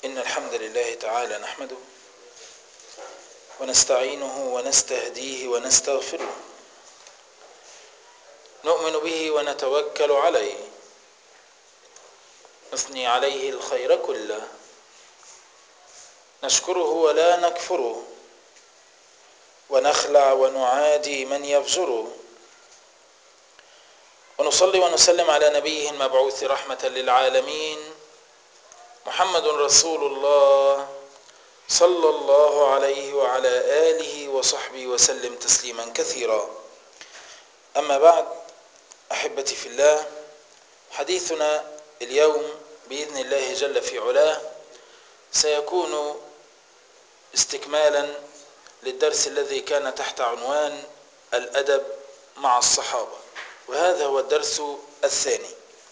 إن الحمد لله تعالى نحمده ونستعينه ونستهديه ونستغفره نؤمن به ونتوكل عليه نثني عليه الخير كله نشكره ولا نكفره ونخلع ونعادي من يفجره ونصلي ونسلم على نبيه المبعوث رحمة للعالمين محمد رسول الله صلى الله عليه وعلى آله وصحبه وسلم تسليما كثيرا أما بعد أحبتي في الله حديثنا اليوم بإذن الله جل في علاه سيكون استكمالا للدرس الذي كان تحت عنوان الأدب مع الصحابة وهذا هو الدرس الثاني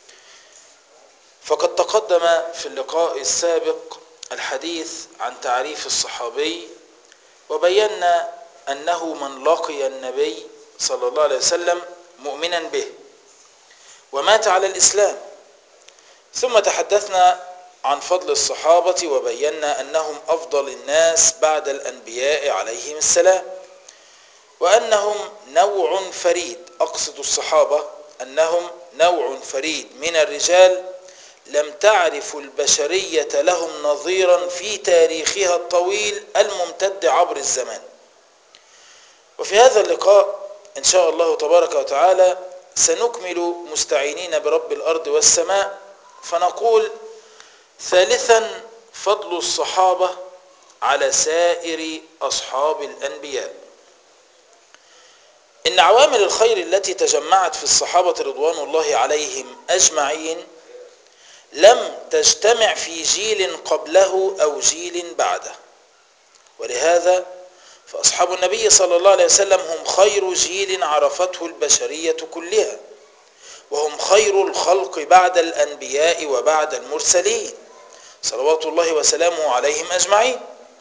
فقد تقدم في اللقاء السابق الحديث عن تعريف الصحابي وبينا أنه من لقي النبي صلى الله عليه وسلم مؤمنا به ومات على الإسلام ثم تحدثنا عن فضل الصحابة وبينا أنهم أفضل الناس بعد الأنبياء عليهم السلام وأنهم نوع فريد أقصد الصحابة أنهم نوع فريد من الرجال لم تعرف البشرية لهم نظيرا في تاريخها الطويل الممتد عبر الزمان وفي هذا اللقاء إن شاء الله تبارك وتعالى سنكمل مستعينين برب الأرض والسماء فنقول ثالثا فضل الصحابة على سائر أصحاب الأنبياء إن عوامل الخير التي تجمعت في الصحابة رضوان الله عليهم أجمعين لم تجتمع في جيل قبله أو جيل بعده ولهذا فأصحاب النبي صلى الله عليه وسلم هم خير جيل عرفته البشرية كلها وهم خير الخلق بعد الأنبياء وبعد المرسلين صلوات الله وسلامه عليهم أجمعين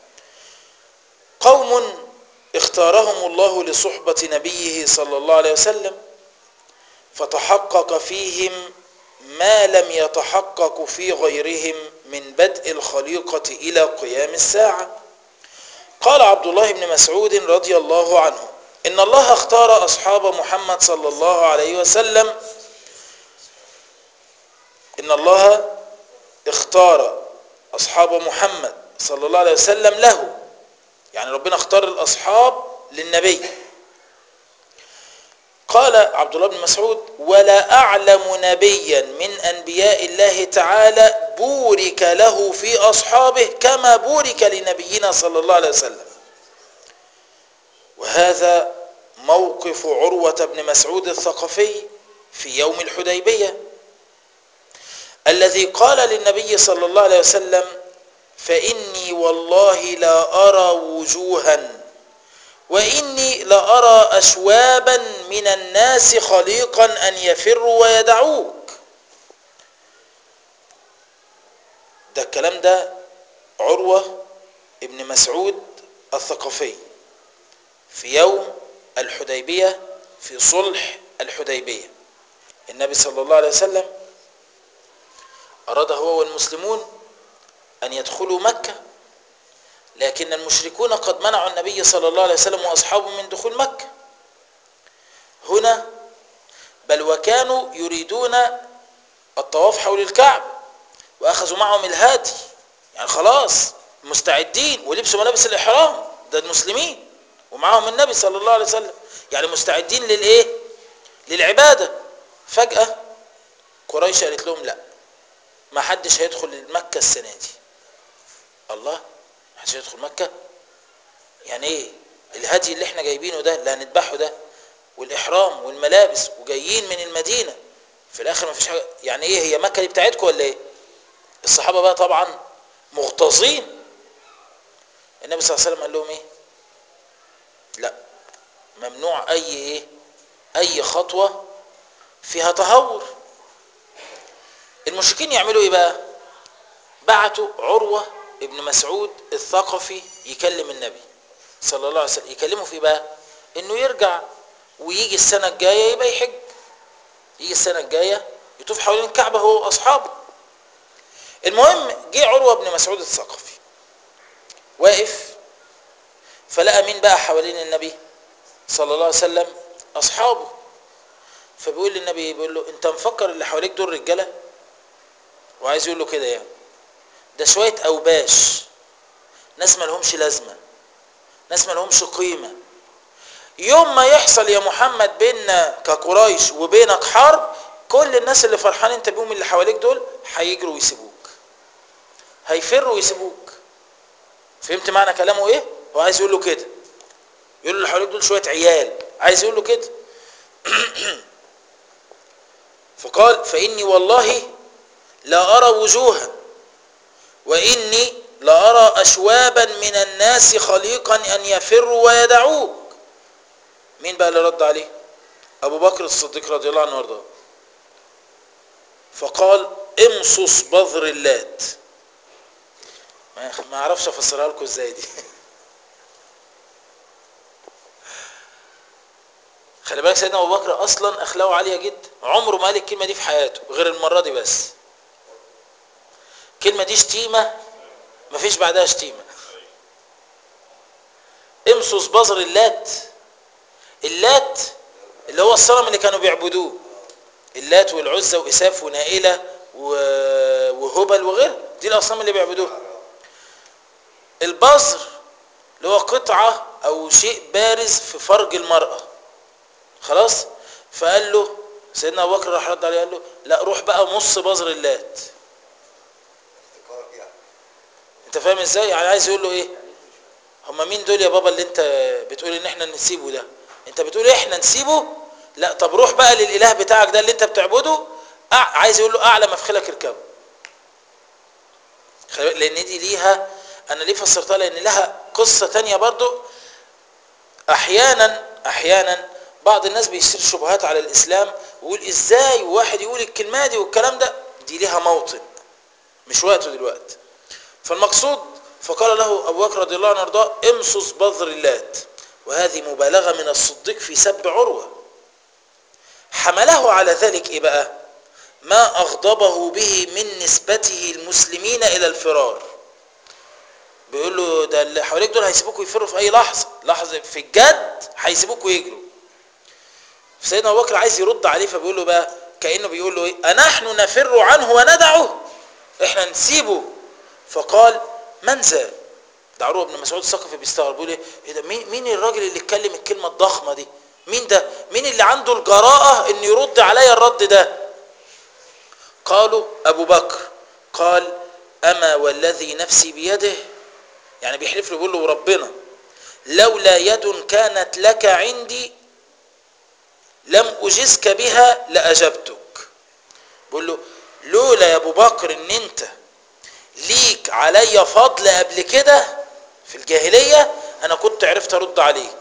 قوم اختارهم الله لصحبة نبيه صلى الله عليه وسلم فتحقق فيهم ما لم يتحقق في غيرهم من بدء الخليقة إلى قيام الساعة قال عبد الله بن مسعود رضي الله عنه إن الله اختار أصحاب محمد صلى الله عليه وسلم إن الله اختار أصحاب محمد صلى الله عليه وسلم له يعني ربنا اختار الأصحاب للنبي قال عبد الله بن مسعود ولا أعلم نبيا من أنبياء الله تعالى بورك له في أصحابه كما بورك لنبينا صلى الله عليه وسلم وهذا موقف عروة بن مسعود الثقفي في يوم الحديبية الذي قال للنبي صلى الله عليه وسلم فإني والله لا أرى وجوها وإني لأرى أشوابا من الناس خليقا أن يفروا ويدعوك ده الكلام ده عروة ابن مسعود الثقفي في يوم الحديبية في صلح الحديبية النبي صلى الله عليه وسلم أراد هو والمسلمون أن يدخلوا مكة لكن المشركون قد منعوا النبي صلى الله عليه وسلم وأصحابه من دخول مكة هنا بل وكانوا يريدون الطواف حول الكعب وأخذوا معهم الهادي يعني خلاص مستعدين ولبسوا ملابس الإحرام ده المسلمين ومعهم النبي صلى الله عليه وسلم يعني مستعدين للإيه للعبادة فجأة قريش قالت لهم لا ما حدش هيدخل مكة السنة دي الله محدش هيدخل مكة يعني ايه الهدي اللي احنا جايبينه ده اللي هنذبحه ده والاحرام والملابس وجايين من المدينة في الاخر ما فيش حاجة يعني ايه هي مكة دي بتاعتكم ولا ايه الصحابة بقى طبعا مغتاظين النبي صلى الله عليه وسلم قال لهم ايه لا ممنوع اي ايه اي خطوة فيها تهور المشركين يعملوا ايه بقى بعتوا عروة ابن مسعود الثقفي يكلم النبي صلى الله عليه وسلم يكلمه في بقى انه يرجع ويجي السنة الجاية يبقى يحج يجي السنة الجاية يطوف حوالين الكعبة هو واصحابه المهم جه عروة بن مسعود الثقفي واقف فلقى مين بقى حوالين النبي صلى الله عليه وسلم اصحابه فبيقول للنبي بيقول له انت مفكر اللي حواليك دول رجاله وعايز يقول له كده يعني ده شويه اوباش ناس ما لهمش لازمه ناس ما لهمش قيمه يوم ما يحصل يا محمد بيننا كقريش وبينك حرب كل الناس اللي فرحان انت بيهم اللي حواليك دول هيجروا ويسيبوك هيفروا ويسيبوك فهمت معنى كلامه ايه هو عايز يقول له كده يقول له اللي حواليك دول شويه عيال عايز يقول له كده فقال فاني والله لا ارى وجوها واني لارى اشوابا من الناس خليقا ان يفروا ويدعوك مين بقى اللي رد عليه ابو بكر الصديق رضي الله عنه وارضاه فقال امصص بذر اللات ما اعرفش افسرها لكم ازاي دي خلي بالك سيدنا ابو بكر اصلا اخلاقه عاليه جدا عمره ما قال الكلمه دي في حياته غير المره دي بس الكلمه دي شتيمه مفيش بعدها شتيمه امصص بذر اللات اللات اللي هو الصنم اللي كانوا بيعبدوه اللات والعزى واساف ونائله وهبل وغيره دي الاصنام اللي بيعبدوها البذر اللي هو قطعه او شيء بارز في فرج المراه خلاص فقال له سيدنا ابو بكر راح رد عليه قال له لا روح بقى مص بذر اللات انت فاهم ازاي يعني عايز يقول له ايه هم مين دول يا بابا اللي انت بتقول ان احنا نسيبه ده انت بتقول احنا نسيبه لا طب روح بقى للاله بتاعك ده اللي انت بتعبده عايز يقول له اعلى مفخلك اركبه لان دي ليها انا ليه فسرتها لان لها قصه تانية برضو احيانا احيانا بعض الناس بيصير شبهات على الاسلام ويقول ازاي واحد يقول الكلمه دي والكلام ده دي ليها موطن مش وقته دلوقتي فالمقصود فقال له ابو بكر رضي الله عنه وارضاه امصص بذر اللات وهذه مبالغه من الصديق في سب عروه حمله على ذلك ايه بقى ما اغضبه به من نسبته المسلمين الى الفرار بيقول له ده اللي حواليك دول هيسيبوكوا يفروا في اي لحظه لحظه في الجد هيسيبوكوا يجروا سيدنا ابو بكر عايز يرد عليه فبيقول له بقى كانه بيقول له ايه انحن نفر عنه وندعه احنا نسيبه فقال من ذا ده عروه بن مسعود الثقفي بيستغرب بيقول ايه ده مين مين الراجل اللي اتكلم الكلمه الضخمه دي مين ده مين اللي عنده الجراءه ان يرد عليا الرد ده قالوا ابو بكر قال اما والذي نفسي بيده يعني بيحلف له بيقول له ربنا لولا يد كانت لك عندي لم اجزك بها لاجبتك بيقول له لولا يا ابو بكر ان انت ليك علي فضل قبل كده في الجاهليه انا كنت عرفت ارد عليك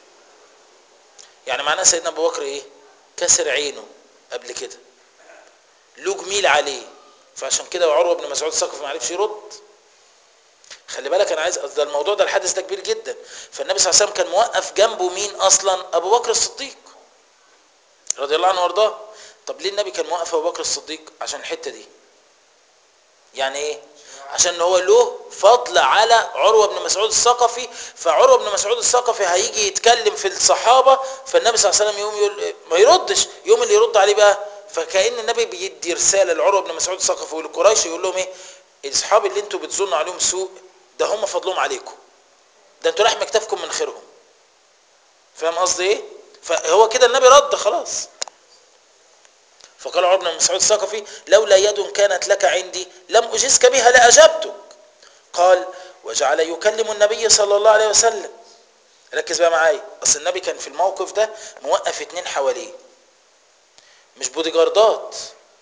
يعني معناه سيدنا ابو بكر ايه كسر عينه قبل كده له جميل عليه فعشان كده عروه بن مسعود الثقفي ما عرفش يرد خلي بالك انا عايز ده الموضوع ده الحادث ده كبير جدا فالنبي صلى الله عليه وسلم كان موقف جنبه مين اصلا ابو بكر الصديق رضي الله عنه وارضاه طب ليه النبي كان موقف ابو بكر الصديق عشان الحته دي يعني ايه عشان هو له فضل على عروه بن مسعود الثقفي فعروه بن مسعود الثقفي هيجي يتكلم في الصحابه فالنبي صلى الله عليه وسلم يقوم يقول ما يردش يوم اللي يرد عليه بقى فكأن النبي بيدي رساله لعروه بن مسعود الثقفي ولقريش يقول لهم ايه الاصحاب اللي انتوا بتظنوا عليهم سوء ده هم فضلهم عليكم ده انتوا لحم كتافكم من خيرهم فاهم قصدي ايه فهو كده النبي رد خلاص فقال عمر بن مسعود الثقفي لولا يد كانت لك عندي لم اجزك بها لاجبتك قال وجعل يكلم النبي صلى الله عليه وسلم ركز بقى معايا اصل النبي كان في الموقف ده موقف اتنين حواليه مش بودي جاردات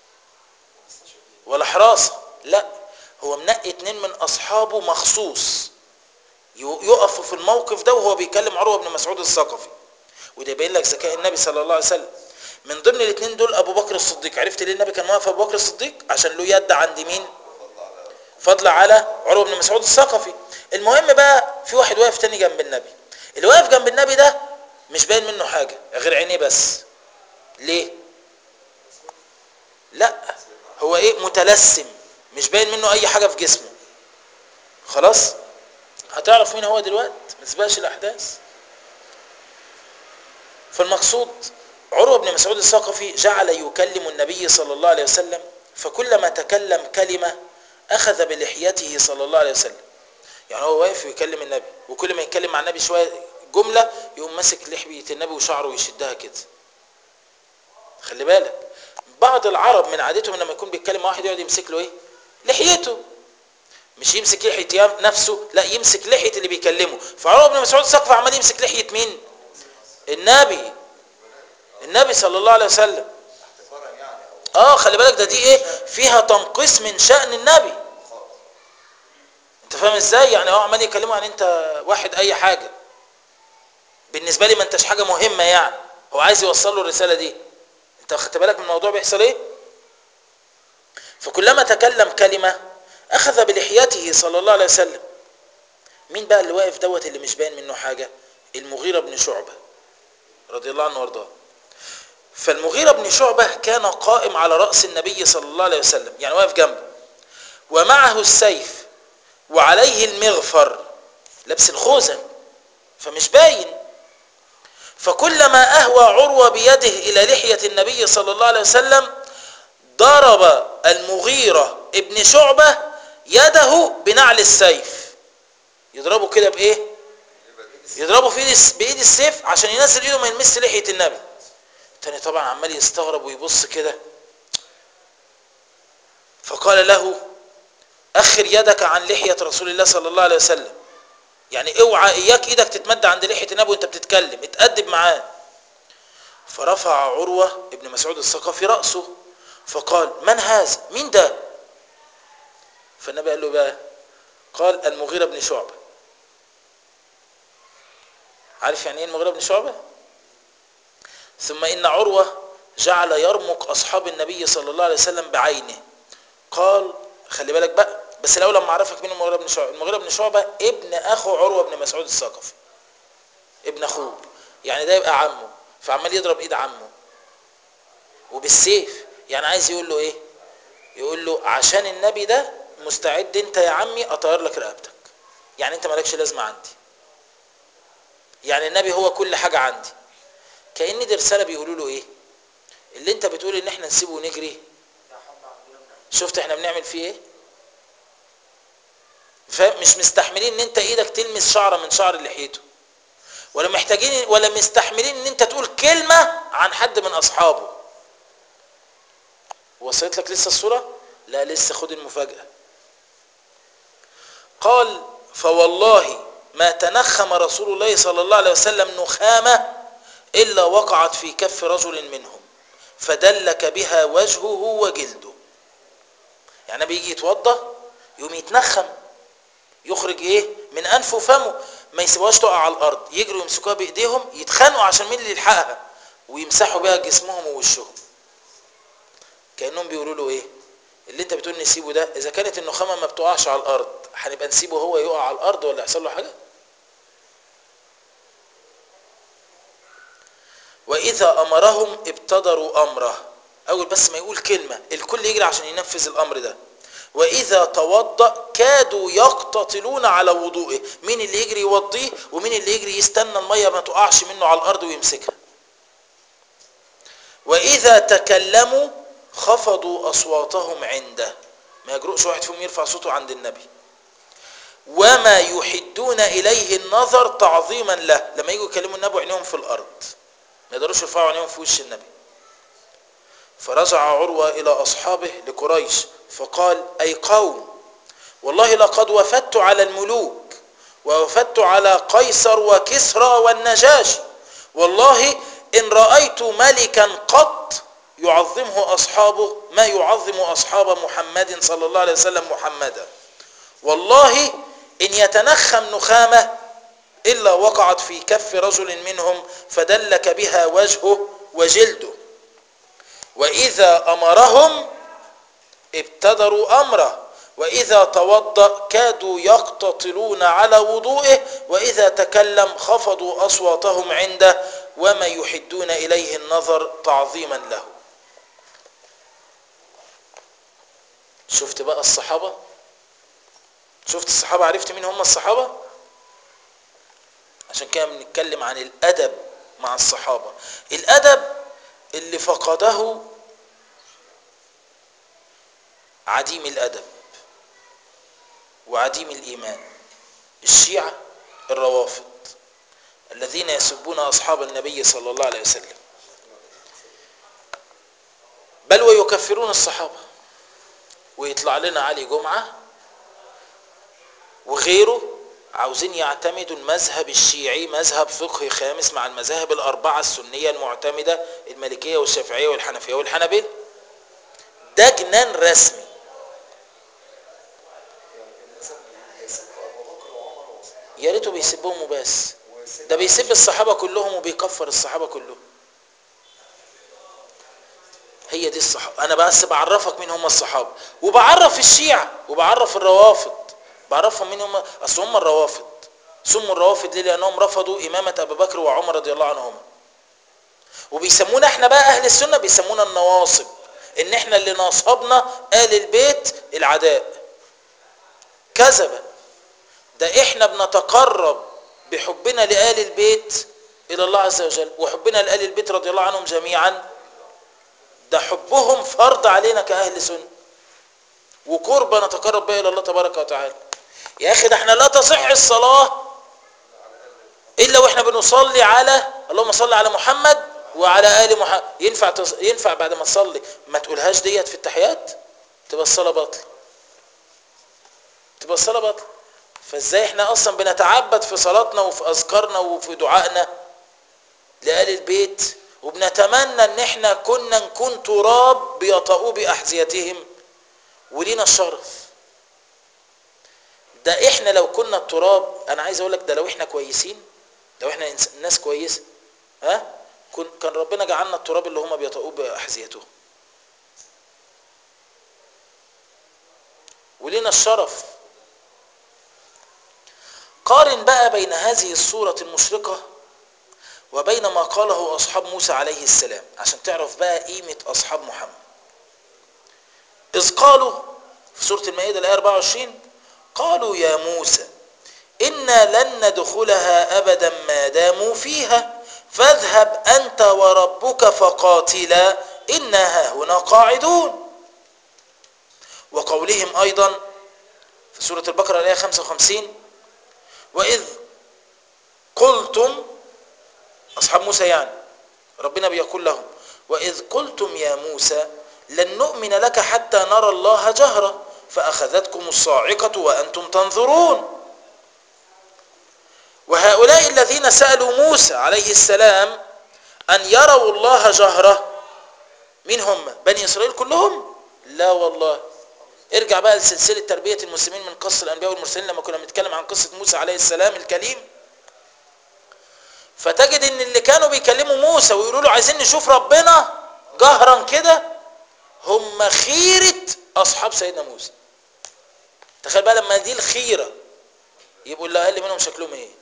ولا حراسه لا هو منقي اتنين من اصحابه مخصوص يقفوا في الموقف ده وهو بيكلم عروه بن مسعود الثقفي وده يبين لك ذكاء النبي صلى الله عليه وسلم من ضمن الاثنين دول ابو بكر الصديق عرفت ليه النبي كان واقف ابو بكر الصديق عشان له يد عند مين فضل على عروه بن مسعود الثقفي المهم بقى في واحد واقف تاني جنب النبي اللي واقف جنب النبي ده مش باين منه حاجه غير عينيه بس ليه لا هو ايه متلسم مش باين منه اي حاجة في جسمه خلاص هتعرف مين هو دلوقتي ما تسبقش الاحداث فالمقصود عروة بن مسعود الثقفي جعل يكلم النبي صلى الله عليه وسلم فكلما تكلم كلمة أخذ بلحيته صلى الله عليه وسلم يعني هو واقف ويكلم النبي وكل ما يتكلم مع النبي شوية جملة يقوم ماسك لحية النبي وشعره ويشدها كده خلي بالك بعض العرب من عادتهم لما يكون بيتكلم مع واحد يقعد يمسك له ايه لحيته مش يمسك لحية نفسه لا يمسك لحية اللي بيكلمه فعروة بن مسعود الثقفي عمال يمسك لحية مين النبي النبي صلى الله عليه وسلم احتفالا يعني او اه خلي بالك ده دي ايه فيها تنقيص من شأن النبي انت فاهم ازاي يعني هو عمال يكلمه عن انت واحد اي حاجة بالنسبة لي ما انتش حاجة مهمة يعني هو عايز يوصل له الرسالة دي انت خدت بالك من الموضوع بيحصل ايه فكلما تكلم كلمة اخذ بلحيته صلى الله عليه وسلم مين بقى اللي واقف دوت اللي مش باين منه حاجة المغيرة بن شعبة رضي الله عنه وارضاه فالمغيرة بن شعبة كان قائم على رأس النبي صلى الله عليه وسلم يعني واقف جنبه ومعه السيف وعليه المغفر لابس الخوذة فمش باين فكلما أهوى عروة بيده إلى لحية النبي صلى الله عليه وسلم ضرب المغيرة ابن شعبة يده بنعل السيف يضربه كده بإيه يبقى دي يضربه في ايد بايد السيف عشان ينزل ايده ما يلمس لحيه النبي التاني طبعا عمال يستغرب ويبص كده فقال له اخر يدك عن لحيه رسول الله صلى الله عليه وسلم يعني اوعى اياك ايدك تتمد عند لحيه النبي وانت بتتكلم اتادب معاه فرفع عروه ابن مسعود الثقفي راسه فقال من هذا مين ده فالنبي قال له بقى قال المغيرة بن شعبة عارف يعني ايه المغيرة بن شعبة ثم ان عروة جعل يرمق اصحاب النبي صلى الله عليه وسلم بعينه قال خلي بالك بقى بس الاول لما اعرفك مين المغيرة بن شعبة المغيرة بن شعبة ابن اخو عروة بن مسعود الثقفي ابن اخوه يعني ده يبقى عمه فعمال يضرب ايد عمه وبالسيف يعني عايز يقول له ايه يقول له عشان النبي ده مستعد انت يا عمي اطير لك رقبتك يعني انت مالكش لازمه عندي يعني النبي هو كل حاجه عندي كأن دي رساله بيقولوا له ايه اللي انت بتقول ان احنا نسيبه ونجري شفت احنا بنعمل فيه ايه فمش مستحملين ان انت ايدك تلمس شعره من شعر لحيته ولا محتاجين ولا مستحملين ان انت تقول كلمه عن حد من اصحابه وصلت لك لسه الصوره لا لسه خد المفاجاه قال فوالله ما تنخم رسول الله صلى الله عليه وسلم نخامه الا وقعت في كف رجل منهم فدلك بها وجهه وجلده يعني بيجي يتوضا يقوم يتنخم يخرج ايه من انفه وفمه ما يسيبوهاش تقع على الارض يجروا يمسكوها بايديهم يتخانقوا عشان مين اللي يلحقها ويمسحوا بها جسمهم ووشهم كانهم بيقولوا له ايه اللي انت بتقول نسيبه ده اذا كانت النخامه ما بتقعش على الارض هنبقى نسيبه هو يقع على الارض ولا يحصل له حاجه واذا امرهم ابتدروا امره اول بس ما يقول كلمه الكل يجري عشان ينفذ الامر ده واذا توضا كادوا يقتتلون على وضوئه مين اللي يجري يوضيه ومين اللي يجري يستنى الميه ما تقعش منه على الارض ويمسكها واذا تكلموا خفضوا اصواتهم عنده ما يجرؤش واحد فيهم يرفع صوته عند النبي وما يحدون اليه النظر تعظيما له لما يجوا يكلموا النبي عينيهم في الارض ما يقدروش يرفعوا عينيهم في وش النبي فرجع عروة إلى أصحابه لقريش فقال أي قوم والله لقد وفدت على الملوك ووفدت على قيصر وكسرى والنجاشي والله إن رأيت ملكا قط يعظمه أصحابه ما يعظم أصحاب محمد صلى الله عليه وسلم محمدا والله إن يتنخم نخامة إلا وقعت في كف رجل منهم فدلك بها وجهه وجلده وإذا أمرهم ابتدروا أمره وإذا توضأ كادوا يقتتلون على وضوئه وإذا تكلم خفضوا أصواتهم عنده وما يحدون إليه النظر تعظيما له شفت بقى الصحابة شفت الصحابة عرفت مين هم الصحابة عشان كده بنتكلم عن الأدب مع الصحابة الأدب اللي فقده عديم الأدب وعديم الإيمان الشيعة الروافض الذين يسبون أصحاب النبي صلى الله عليه وسلم بل ويكفرون الصحابة ويطلع لنا علي جمعة وغيره عاوزين يعتمدوا المذهب الشيعي مذهب فقهي خامس مع المذاهب الأربعة السنية المعتمدة المالكية والشافعية والحنفية والحنابلة ده جنان رسمي يعني الناس بيسب ابو بكر وعمر وعثمان يا ريته بيسبهم وبس وسيدنا ده بيسب الصحابة كلهم وبيكفر الصحابة كلهم هي دي الصحابة أنا بس بعرفك مين هم الصحابة وبعرف الشيعة وبعرف الروافض بعرفهم مين هم أصل هم الروافض سموا الروافض ليه لأنهم رفضوا إمامة أبي بكر وعمر رضي الله عنهما وبيسمونا احنا بقى أهل السنة بيسمونا النواصب إن احنا اللي ناصبنا آل البيت العداء كذبة ده احنا بنتقرب بحبنا لآل البيت إلى الله عز وجل وحبنا لآل البيت رضي الله عنهم جميعا ده حبهم فرض علينا كأهل سنة وقربة نتقرب بها إلى الله تبارك وتعالى يا أخي ده احنا لا تصح الصلاة إلا وإحنا بنصلي على اللهم صل على محمد وعلى آل محمد ينفع تص... ينفع بعد ما تصلي ما تقولهاش ديت في التحيات تبقى الصلاة باطلة تبقى الصلاة باطلة فازاي احنا اصلا بنتعبد في صلاتنا وفي اذكارنا وفي دعائنا لآل البيت وبنتمنى ان احنا كنا نكون تراب بيطأوا بأحذيتهم ولينا الشرف ده احنا لو كنا التراب انا عايز اقول لك ده لو احنا كويسين لو احنا إنس- ناس كويسه ها كن- كان ربنا جعلنا التراب اللي هم بيطأوا بأحذيتهم ولينا الشرف قارن بقى بين هذه الصورة المشرقة وبين ما قاله أصحاب موسى عليه السلام عشان تعرف بقى قيمة أصحاب محمد إذ قالوا في سورة المائدة الآية 24 قالوا يا موسى إنا لن ندخلها أبدا ما داموا فيها فاذهب أنت وربك فقاتلا إنا هنا قاعدون وقولهم أيضا في سورة البقرة الآية 55 وإذ قلتم أصحاب موسى يعني ربنا بيقول لهم وإذ قلتم يا موسى لن نؤمن لك حتى نرى الله جهرة فأخذتكم الصاعقة وأنتم تنظرون وهؤلاء الذين سألوا موسى عليه السلام أن يروا الله جهرة مين هم بني إسرائيل كلهم لا والله ارجع بقى لسلسلة تربية المسلمين من قصة الأنبياء والمرسلين لما كنا بنتكلم عن قصة موسى عليه السلام الكليم فتجد ان اللي كانوا بيكلموا موسى ويقولوا له عايزين نشوف ربنا جهرا كده هم خيرة اصحاب سيدنا موسى تخيل بقى لما دي الخيرة يبقوا اللي اقل منهم شكلهم ايه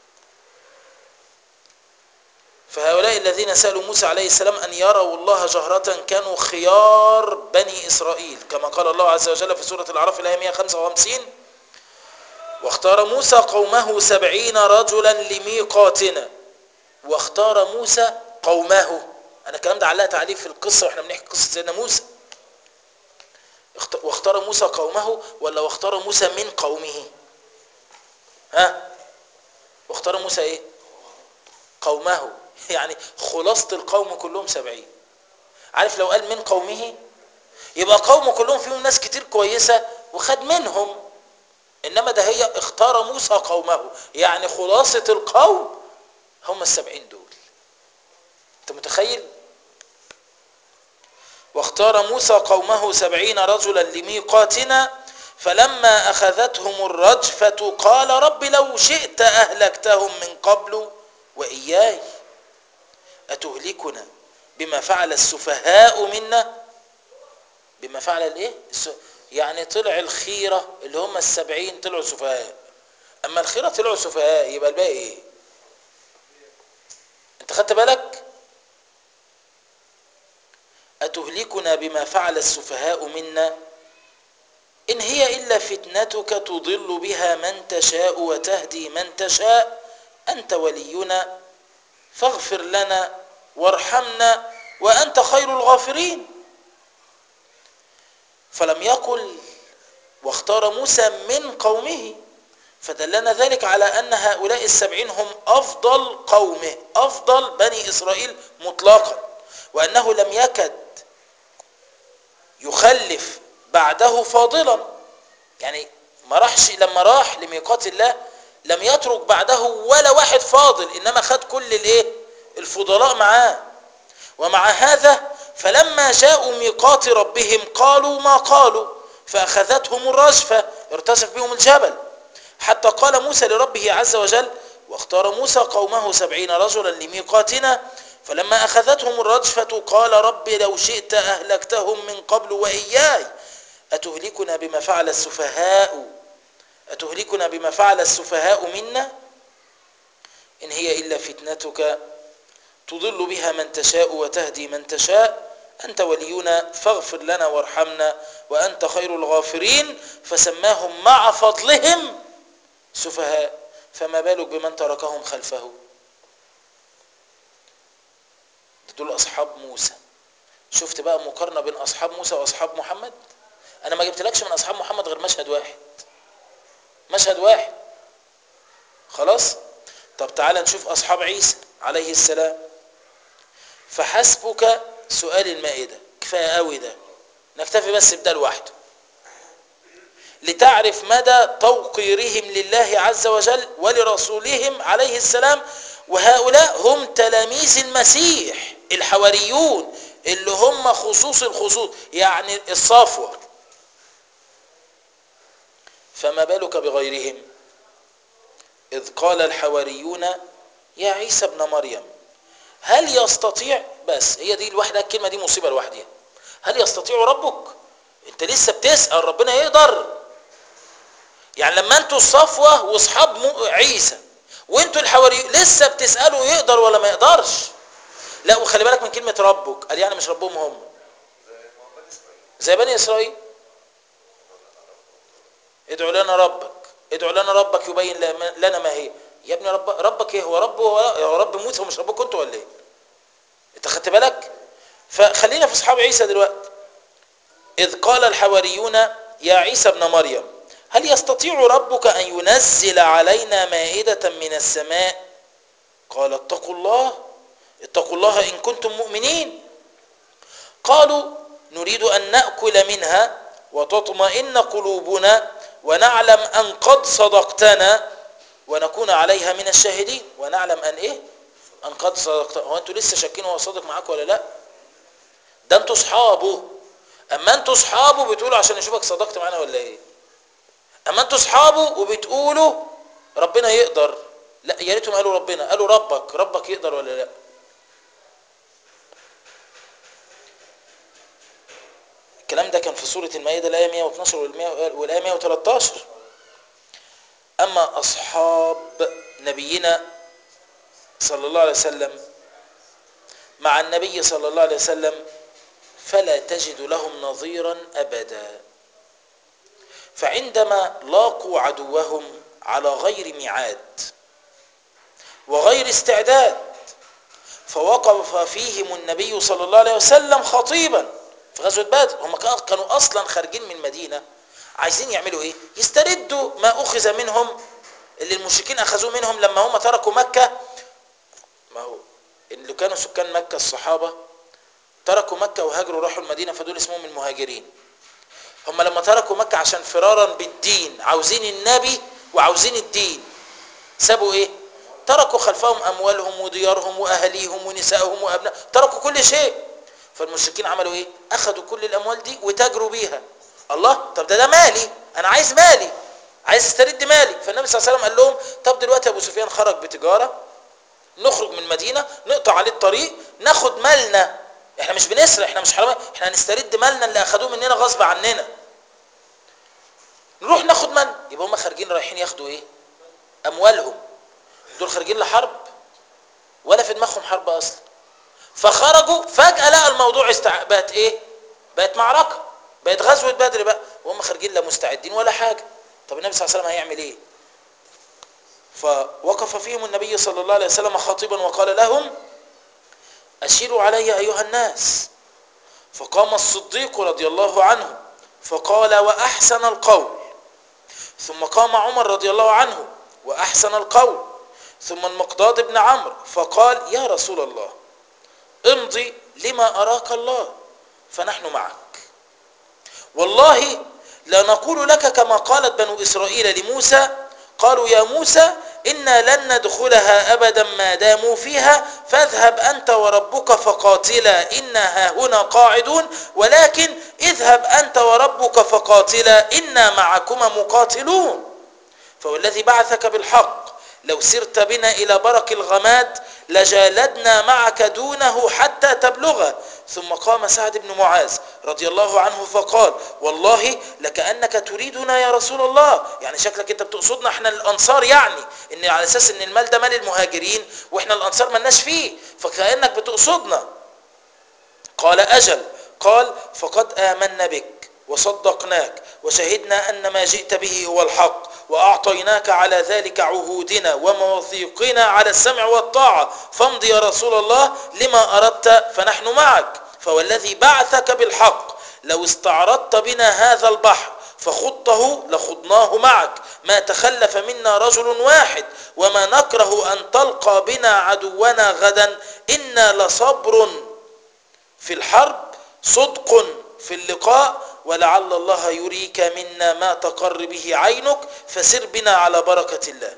فهؤلاء الذين سألوا موسى عليه السلام أن يروا الله جهرة كانوا خيار بني إسرائيل كما قال الله عز وجل في سورة الأعراف الآية 155 واختار موسى قومه سبعين رجلا لميقاتنا واختار موسى قومه أنا الكلام ده علقت عليه في القصة وإحنا بنحكي قصة سيدنا موسى اخت- واختار موسى قومه ولا واختار موسى من قومه ها واختار موسى ايه قومه يعني خلاصة القوم كلهم سبعين عارف لو قال من قومه يبقى قومه كلهم فيهم ناس كتير كويسة وخد منهم إنما ده هي اختار موسى قومه يعني خلاصة القوم هم السبعين دول أنت متخيل واختار موسى قومه سبعين رجلا لميقاتنا فلما أخذتهم الرجفة قال رب لو شئت أهلكتهم من قبل وإياي أتهلكنا بما فعل السفهاء منا بما فعل الايه الس- يعني طلع الخيرة اللي هم السبعين طلعوا سفهاء اما الخيرة طلعوا سفهاء يبقى الباقي ايه انت خدت بالك أتهلكنا بما فعل السفهاء منا إن هي إلا فتنتك تضل بها من تشاء وتهدي من تشاء أنت ولينا فاغفر لنا وارحمنا وأنت خير الغافرين فلم يقل واختار موسى من قومه فدلنا ذلك على أن هؤلاء السبعين هم أفضل قومه أفضل بني إسرائيل مطلقا وأنه لم يكد يخلف بعده فاضلا يعني ما راحش لما راح لميقات الله لم يترك بعده ولا واحد فاضل إنما خد كل الايه الفضلاء معاه ومع هذا فلما جاءوا ميقات ربهم قالوا ما قالوا فأخذتهم الرجفة ارتجف بهم الجبل حتى قال موسى لربه عز وجل واختار موسى قومه سبعين رجلا لميقاتنا فلما أخذتهم الرجفة قال رب لو شئت أهلكتهم من قبل وإياي أتهلكنا بما فعل السفهاء أتهلكنا بما فعل السفهاء منا إن هي إلا فتنتك تضل بها من تشاء وتهدي من تشاء أنت ولينا فاغفر لنا وارحمنا وأنت خير الغافرين فسماهم مع فضلهم سفهاء فما بالك بمن تركهم خلفه دول أصحاب موسى شفت بقى مقارنة بين أصحاب موسى وأصحاب محمد أنا ما جبتلكش من أصحاب محمد غير مشهد واحد مشهد واحد خلاص طب تعالى نشوف أصحاب عيسى عليه السلام فحسبك سؤال المائدة كفاية قوي ده نكتفي بس بده لوحده لتعرف مدى توقيرهم لله عز وجل ولرسولهم عليه السلام وهؤلاء هم تلاميذ المسيح الحواريون اللي هم خصوص الخصوص يعني الصفوة فما بالك بغيرهم إذ قال الحواريون يا عيسى ابن مريم هل يستطيع بس هي دي الواحدة الكلمة دي مصيبة لوحدها هل يستطيع ربك انت لسه بتسأل ربنا يقدر يعني لما انتوا الصفوة واصحاب عيسى وانتوا الحواري لسه بتسألوا يقدر ولا ما يقدرش لا وخلي بالك من كلمة ربك قال يعني مش ربهم هم زي بني اسرائيل ادعوا لنا ربك ادعوا لنا ربك يبين لنا ما هي يا ابني رب ربك ايه هو رب هو رب موسى ومش ربكم انتوا ولا ايه انت خدت بالك فخلينا في اصحاب عيسى دلوقتي اذ قال الحواريون يا عيسى ابن مريم هل يستطيع ربك ان ينزل علينا مائده من السماء قال اتقوا الله اتقوا الله ان كنتم مؤمنين قالوا نريد ان ناكل منها وتطمئن قلوبنا ونعلم ان قد صدقتنا ونكون عليها من الشاهدين ونعلم ان ايه ان قد صدقت هو انتوا لسه شاكين هو صادق معاكم ولا لا ده انتوا اصحابه اما انتوا اصحابه بتقولوا عشان نشوفك صدقت معانا ولا ايه اما انتوا اصحابه وبتقولوا ربنا يقدر لا يا ريتهم قالوا ربنا قالوا ربك ربك يقدر ولا لا الكلام ده كان في سورة المائدة الآية 112 والآية 113 أما أصحاب نبينا صلى الله عليه وسلم مع النبي صلى الله عليه وسلم فلا تجد لهم نظيرا أبدا فعندما لاقوا عدوهم على غير ميعاد وغير استعداد فوقف فيهم النبي صلى الله عليه وسلم خطيبا في غزوة بدر هم كانوا أصلا خارجين من مدينة عايزين يعملوا ايه يستردوا ما أخذ منهم اللي المشركين أخذوه منهم لما هم تركوا مكة ما هو اللي كانوا سكان مكة الصحابة تركوا مكة وهاجروا راحوا المدينة فدول اسمهم المهاجرين هم لما تركوا مكة عشان فرارا بالدين عاوزين النبي وعاوزين الدين سابوا ايه تركوا خلفهم اموالهم وديارهم واهليهم ونسائهم وابناء تركوا كل شيء فالمشركين عملوا ايه اخذوا كل الاموال دي وتاجروا بيها الله طب ده ده مالي انا عايز مالي عايز استرد مالي فالنبي صلى الله عليه وسلم قال لهم طب دلوقتي ابو سفيان خرج بتجاره نخرج من المدينه نقطع عليه الطريق ناخد مالنا احنا مش بنسرق احنا مش حراميه احنا هنسترد مالنا اللي اخدوه مننا غصب عننا نروح ناخد مالنا يبقى هم خارجين رايحين ياخدوا ايه اموالهم دول خارجين لحرب ولا في دماغهم حرب اصلا فخرجوا فجاه لقى الموضوع استع... بقت ايه بقت معركه بقت بقت غزوه بدر بقى وهم خارجين لا مستعدين ولا حاجه طب النبي صلى الله عليه وسلم هيعمل ايه فوقف فيهم النبي صلى الله عليه وسلم خاطبا وقال لهم اشيروا علي ايها الناس فقام الصديق رضي الله عنه فقال واحسن القول ثم قام عمر رضي الله عنه واحسن القول ثم المقداد بن عمرو فقال يا رسول الله امضي لما اراك الله فنحن معك والله لا نقول لك كما قالت بنو اسرائيل لموسى قالوا يا موسى انا لن ندخلها ابدا ما داموا فيها فاذهب انت وربك فقاتلا انا هاهنا قاعدون ولكن اذهب انت وربك فقاتلا انا معكما مقاتلون فوالذي بعثك بالحق لو سرت بنا إلى برك الغماد لجالدنا معك دونه حتى تبلغه ثم قام سعد بن معاذ رضي الله عنه فقال والله لكأنك تريدنا يا رسول الله يعني شكلك انت بتقصدنا احنا الانصار يعني ان على اساس ان المال ده مال المهاجرين واحنا الانصار ملناش فيه فكأنك بتقصدنا قال اجل قال فقد آمنا بك وصدقناك وشهدنا أن ما جئت به هو الحق وأعطيناك على ذلك عهودنا ومواثيقنا على السمع والطاعة فامض يا رسول الله لما أردت فنحن معك فوالذي بعثك بالحق لو استعرضت بنا هذا البحر فخضته لخضناه معك ما تخلف منا رجل واحد وما نكره أن تلقى بنا عدونا غدا إنا لصبر في الحرب صدق في اللقاء ولعل الله يريك منا ما تقر به عينك فسر بنا على بركة الله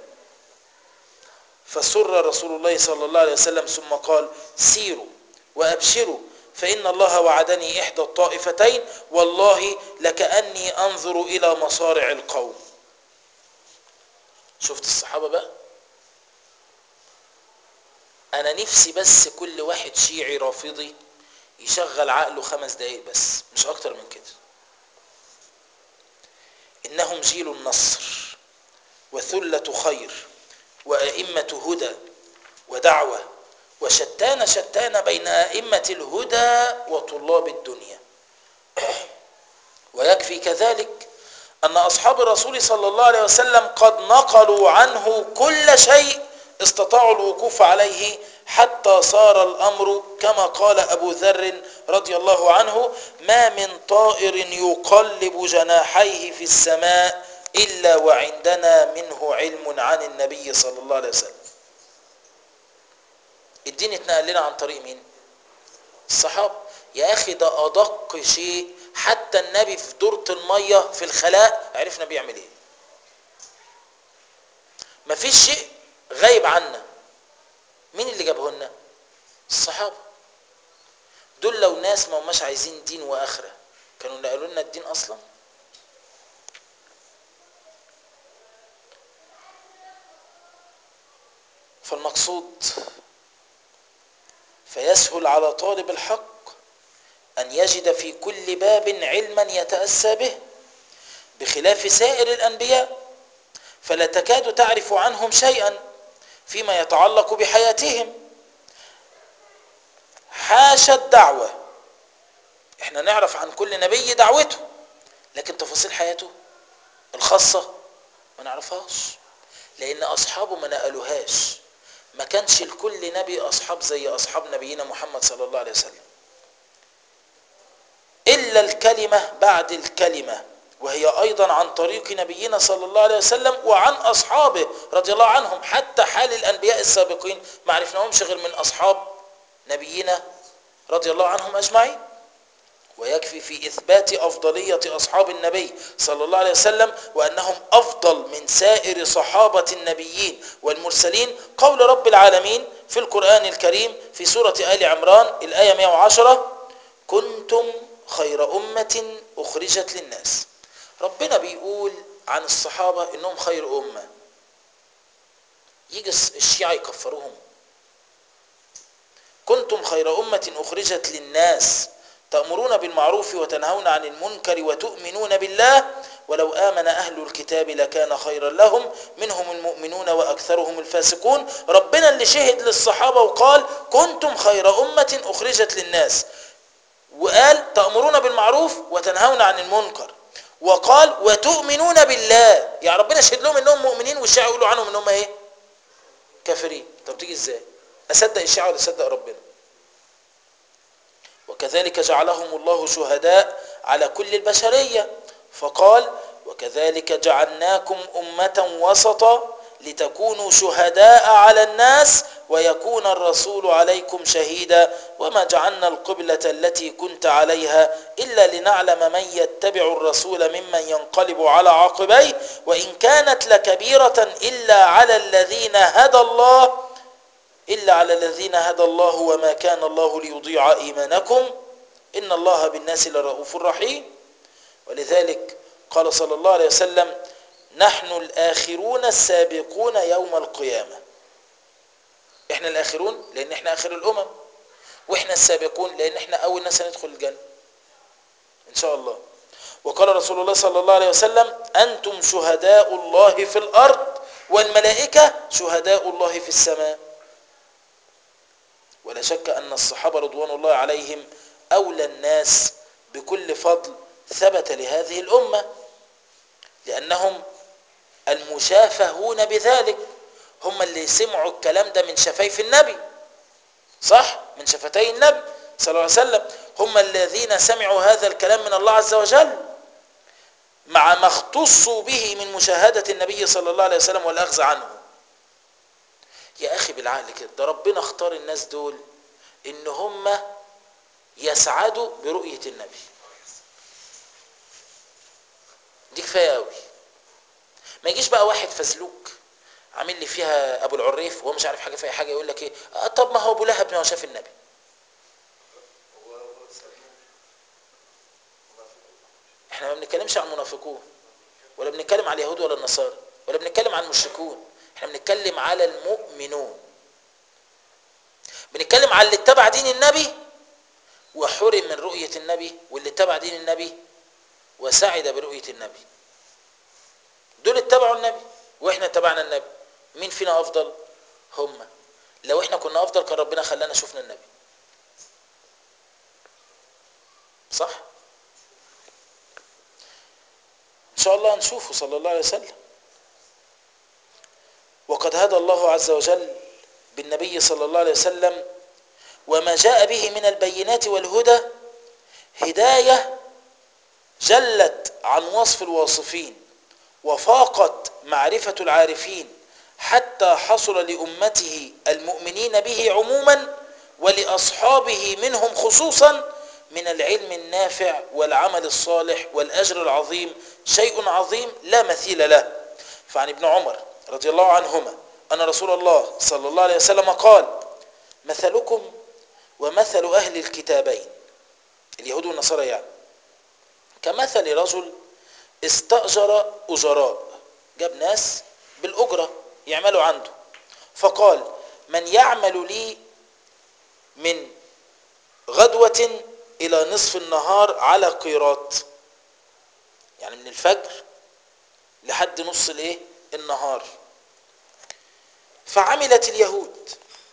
فسر رسول الله صلى الله عليه وسلم ثم قال سيروا وأبشروا فإن الله وعدني إحدى الطائفتين والله لكأني أنظر إلى مصارع القوم شفت الصحابة بقى أنا نفسي بس كل واحد شيعي رافضي يشغل عقله خمس دقايق بس مش أكتر من كده إنهم جيل النصر وثلة خير وأئمة هدى ودعوة وشتان شتان بين أئمة الهدى وطلاب الدنيا ويكفي كذلك أن أصحاب الرسول صلى الله عليه وسلم قد نقلوا عنه كل شيء استطاعوا الوقوف عليه حتى صار الأمر كما قال أبو ذر رضي الله عنه ما من طائر يقلب جناحيه في السماء إلا وعندنا منه علم عن النبي صلى الله عليه وسلم الدين اتنقل لنا عن طريق مين الصحابة يا أخي ده أدق شيء حتى النبي في دورة المية في الخلاء عرفنا بيعمل ايه مفيش شيء غايب عنا مين اللي جابه لنا الصحابة دول لو ناس ما هماش عايزين دين وآخرة كانوا نقلوا لنا الدين أصلا فالمقصود فيسهل على طالب الحق أن يجد في كل باب علما يتأسى به بخلاف سائر الأنبياء فلا تكاد تعرف عنهم شيئا فيما يتعلق بحياتهم حاشا الدعوة احنا نعرف عن كل نبي دعوته لكن تفاصيل حياته الخاصة ما نعرفهاش لأن أصحابه ما نقلوهاش ما كانش لكل نبي أصحاب زي أصحاب نبينا محمد صلى الله عليه وسلم إلا الكلمة بعد الكلمة وهي أيضا عن طريق نبينا صلى الله عليه وسلم وعن أصحابه رضي الله عنهم حتى حال الأنبياء السابقين ما عرفناهمش غير من أصحاب نبينا رضي الله عنهم أجمعين ويكفي في إثبات أفضلية أصحاب النبي صلى الله عليه وسلم وأنهم أفضل من سائر صحابة النبيين والمرسلين قول رب العالمين في القرآن الكريم في سورة آل عمران الآية 110 كنتم خير أمة أخرجت للناس ربنا بيقول عن الصحابة إنهم خير أمة يجي الشيعة يكفروهم كنتم خير أمة أخرجت للناس تأمرون بالمعروف وتنهون عن المنكر وتؤمنون بالله ولو آمن أهل الكتاب لكان خيرا لهم منهم المؤمنون وأكثرهم الفاسقون ربنا اللي شهد للصحابة وقال كنتم خير أمة أخرجت للناس وقال تأمرون بالمعروف وتنهون عن المنكر وقال وتؤمنون بالله يعني ربنا شهد لهم انهم مؤمنين والشيعة يقولوا عنهم انهم ايه كافرين طب تيجي ازاي اصدق الشيعة ولا اصدق ربنا وكذلك جعلهم الله شهداء على كل البشرية فقال وكذلك جعلناكم أمة وسطا لتكونوا شهداء على الناس ويكون الرسول عليكم شهيدا وما جعلنا القبلة التي كنت عليها إلا لنعلم من يتبع الرسول ممن ينقلب على عقبيه وإن كانت لكبيرة إلا على الذين هدى الله إلا على الذين هدى الله وما كان الله ليضيع إيمانكم إن الله بالناس لرؤوف رحيم ولذلك قال صلى الله عليه وسلم نحن الآخرون السابقون يوم القيامة احنا الآخرون لأن احنا آخر الأمم واحنا السابقون لأن احنا أول ناس هندخل الجنة إن شاء الله وقال رسول الله صلى الله عليه وسلم أنتم شهداء الله في الأرض والملائكة شهداء الله في السماء ولا شك أن الصحابة رضوان الله عليهم أولى الناس بكل فضل ثبت لهذه الأمة لأنهم المشافهون بذلك هم اللي سمعوا الكلام ده من شفايف النبي صح من شفتي النبي صلى الله عليه وسلم هم الذين سمعوا هذا الكلام من الله عز وجل مع ما اختصوا به من مشاهدة النبي صلى الله عليه وسلم والأخذ عنه يا أخي بالعقل كده ده ربنا اختار الناس دول إن هم يسعدوا برؤية النبي دي كفاية قوي ما يجيش بقى واحد فزلوك عامل لي فيها ابو العريف وهو مش عارف حاجه في اي حاجه يقول لك ايه آه طب ما هو ابو لهب ما هو شاف النبي هو هو سلمون منافقون احنا ما بنتكلمش عن المنافقون ولا بنتكلم على اليهود ولا النصارى ولا بنتكلم عن المشركون احنا بنتكلم على المؤمنون بنتكلم على اللي اتبع دين النبي وحرم من رؤية النبي واللي اتبع دين النبي وسعد برؤية النبي دول اتبعوا النبي واحنا اتبعنا النبي مين فينا افضل هم لو احنا كنا افضل كان ربنا خلانا شفنا النبي صح ان شاء الله نشوفه صلى الله عليه وسلم وقد هدى الله عز وجل بالنبي صلى الله عليه وسلم وما جاء به من البينات والهدى هدايه جلت عن وصف الواصفين وفاقت معرفة العارفين حتى حصل لأمته المؤمنين به عموما ولأصحابه منهم خصوصا من العلم النافع والعمل الصالح والأجر العظيم شيء عظيم لا مثيل له فعن ابن عمر رضي الله عنهما أن رسول الله صلى الله عليه وسلم قال مثلكم ومثل أهل الكتابين اليهود والنصارى يعني كمثل رجل استأجر أجراء جاب ناس بالأجرة يعملوا عنده فقال من يعمل لي من غدوة إلى نصف النهار على قيراط يعني من الفجر لحد نص الايه النهار فعملت اليهود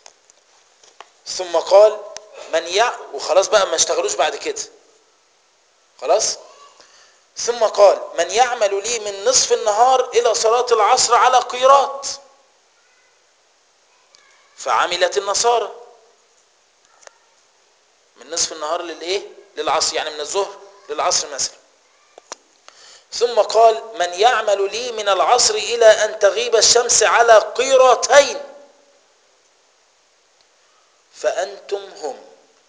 ثم قال من يع وخلاص بقى ما اشتغلوش بعد كده خلاص ثم قال من يعمل لي من نصف النهار إلى صلاة العصر على قيراط فعملت النصارى من نصف النهار للإيه؟ للعصر يعني من الظهر للعصر مثلا ثم قال من يعمل لي من العصر إلى أن تغيب الشمس على قيراتين فأنتم هم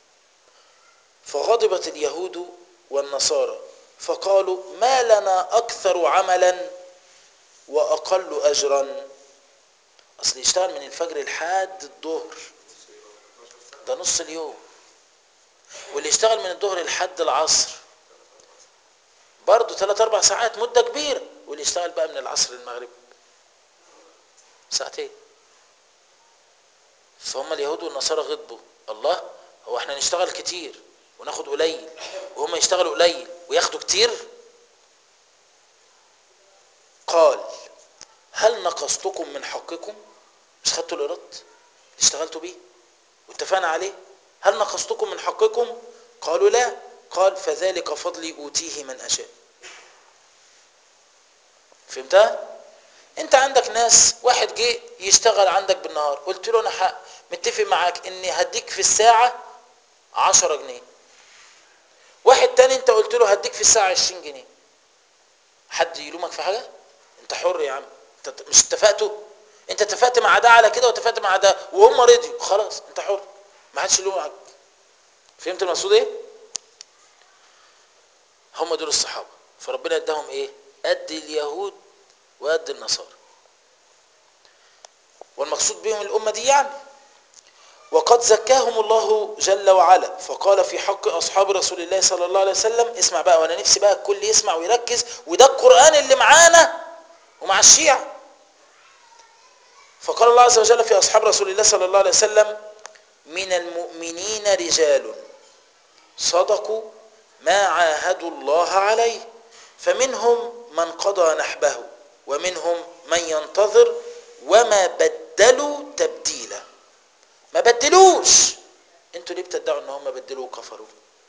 فغضبت اليهود والنصارى فقالوا ما لنا أكثر عملا وأقل أجرا أصل يشتغل من الفجر لحد الظهر ده نص اليوم واللي يشتغل من الظهر لحد العصر برضه 3 4 ساعات مدة كبيرة واللي يشتغل بقى من العصر للمغرب ساعتين فهم اليهود والنصارى غضبوا الله هو احنا نشتغل كتير وناخد قليل وهم يشتغلوا قليل وياخدوا كتير قال هل نقصتكم من حقكم مش خدتوا الإيراد اللي اشتغلتوا بيه واتفقنا عليه هل نقصتكم من حقكم قالوا لا قال فذلك فضلي أوتيه من أشاء فهمتها؟ انت عندك ناس واحد جه يشتغل عندك بالنهار قلت له انا ح- متفق معاك اني هديك في الساعة عشرة جنيه واحد تاني انت قلت له هديك في الساعة عشرين جنيه حد يلومك في حاجة انت حر يا عم انت مش اتفقتوا انت اتفقت مع ده على كده واتفقت مع ده وهم رضيوا خلاص انت حر ما حدش يلومك فهمت المقصود ايه هم دول الصحابة فربنا اداهم ايه قد اليهود وقد النصارى والمقصود بهم الأمة دي يعني وقد زكاهم الله جل وعلا فقال في حق أصحاب رسول الله صلى الله عليه وسلم اسمع بقى وأنا نفسي بقى الكل يسمع ويركز وده القرآن اللي معانا ومع الشيعة فقال الله عز وجل في أصحاب رسول الله صلى الله عليه وسلم من المؤمنين رجال صدقوا ما عاهدوا الله عليه فمنهم من قضى نحبه ومنهم من ينتظر وما بدلوا تبديلا ما بدلوش انتوا ليه بتدعوا ان هم بدلوا وكفروا